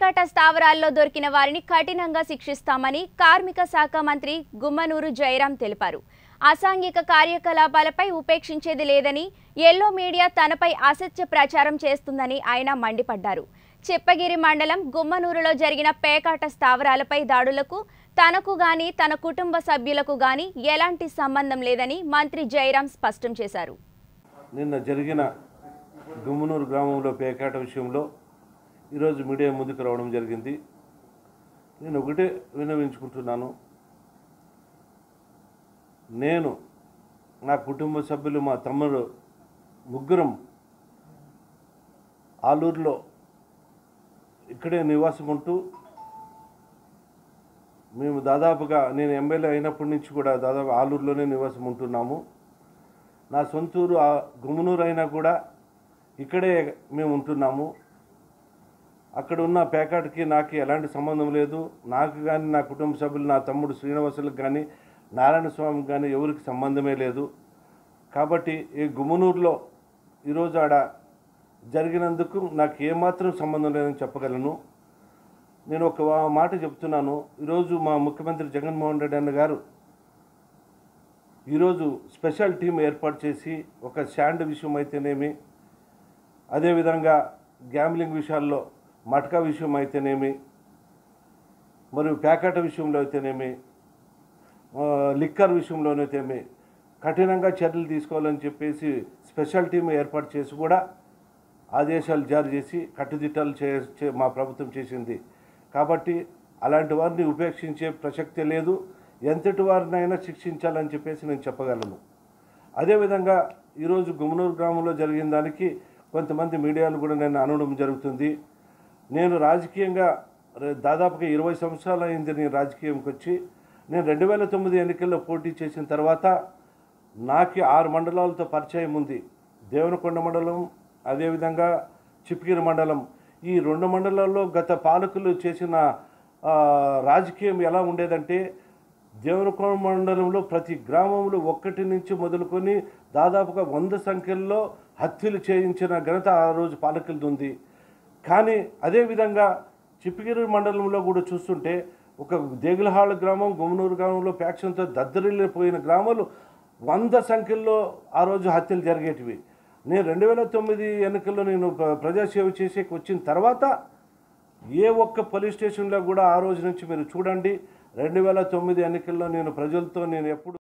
పేకాట స్థావరాల్లో దొరికిన వారిని కఠినంగా శిక్షిస్తామని కార్మిక శాఖ మంత్రి గుమ్మనూరు జయరాం తెలిపారు అసాంఘిక కార్యకలాపాలపై ఉపేక్షించేది లేదని ఎల్లో మీడియా తనపై అసత్య ప్రచారం చేస్తుందని ఆయన మండిపడ్డారు చిప్పగిరి మండలం గుమ్మనూరులో జరిగిన పేకాట స్థావరాలపై దాడులకు తనకు గాని తన కుటుంబ సభ్యులకు గాని ఎలాంటి సంబంధం లేదని మంత్రి జయరాం స్పష్టం చేశారు నిన్న జరిగిన గుమ్మనూరు గ్రామంలో పేకాట విషయంలో ఈరోజు మీడియా ముందుకు రావడం జరిగింది నేను ఒకటే విన్నవించుకుంటున్నాను నేను నా కుటుంబ సభ్యులు మా తమ్ముడు ముగ్గురం ఆలూరులో ఇక్కడే నివాసం ఉంటూ మేము దాదాపుగా నేను ఎమ్మెల్యే అయినప్పటి నుంచి కూడా దాదాపు ఆలూరులోనే నివాసం ఉంటున్నాము నా సొంతూరు ఆ గుమ్మనూరు అయినా కూడా ఇక్కడే మేము ఉంటున్నాము అక్కడ ఉన్న పేకాటకి నాకు ఎలాంటి సంబంధం లేదు నాకు కానీ నా కుటుంబ సభ్యులు నా తమ్ముడు శ్రీనివాసులకు కానీ నారాయణ స్వామికి కానీ ఎవరికి సంబంధమే లేదు కాబట్టి ఈ గుమ్మనూరులో ఈరోజు ఆడ జరిగినందుకు నాకు ఏమాత్రం సంబంధం లేదని చెప్పగలను నేను ఒక వా- మాట చెప్తున్నాను ఈరోజు మా ముఖ్యమంత్రి జగన్మోహన్ రెడ్డి అన్న గారు ఈరోజు స్పెషల్ టీం ఏర్పాటు చేసి ఒక శాండ్ విషయం అయితేనేమి అదేవిధంగా గ్యాంబ్లింగ్ విషయాల్లో మటకా విషయం అయితేనేమి మరియు ప్యాకెట్ విషయంలో అయితేనేమి ఆ, లిక్కర్ విషయంలోనైతేమి కఠినంగా చర్యలు తీసుకోవాలని చెప్పేసి స్పెషల్ టీం ఏర్పాటు చేసి కూడా ఆదేశాలు జారీ చేసి కట్టుదిట్టాలు చే చే- మా ప్రభుత్వం చేసింది కాబట్టి అలాంటి వారిని ఉపేక్షించే ప్రసక్తే లేదు ఎంతటి వారినైనా శిక్షించాలని చెప్పేసి నేను చెప్పగలను అదేవిధంగా ఈరోజు గుమ్మనూరు గ్రామంలో జరిగిన దానికి కొంతమంది మీడియాలు కూడా నేను అనడం జరుగుతుంది నేను రాజకీయంగా ర- దాదాపుగా ఇరవై సంవత్సరాలు అయింది నేను రాజకీయంకి వచ్చి నేను రెండు వేల తొమ్మిది ఎన్నికల్లో పోటీ చేసిన తర్వాత నాకు ఆరు మండలాలతో పరిచయం ఉంది దేవనకొండ మండలం అదేవిధంగా చిప్గిరి మండలం ఈ రెండు మండలాల్లో గత పాలకులు చేసిన ఆ, రాజకీయం ఎలా ఉండేదంటే దేవనకొండ మండలంలో ప్రతి గ్రామంలో ఒక్కటి నుంచి మొదలుకొని దాదాపుగా వంద సంఖ్యలో హత్యలు చేయించిన ఘనత ఆ రోజు పాలకులది ఉంది కానీ అదేవిధంగా చిప్పగిరి మండలంలో కూడా చూస్తుంటే ఒక దేగులహాళ గ్రామం గుమ్మనూరు గ్రామంలో ప్యాక్షన్తో దద్దరిల్లిపోయిన గ్రామాలు వంద సంఖ్యలో ఆ రోజు హత్యలు జరిగేటివి నేను రెండు వేల తొమ్మిది ఎన్నికల్లో నేను ప్ర- ప్రజాసేవ చేసే వచ్చిన తర్వాత ఏ ఒక్క పోలీస్ స్టేషన్లో కూడా ఆ రోజు నుంచి మీరు చూడండి రెండు వేల తొమ్మిది ఎన్నికల్లో నేను ప్రజలతో నేను ఎప్పుడు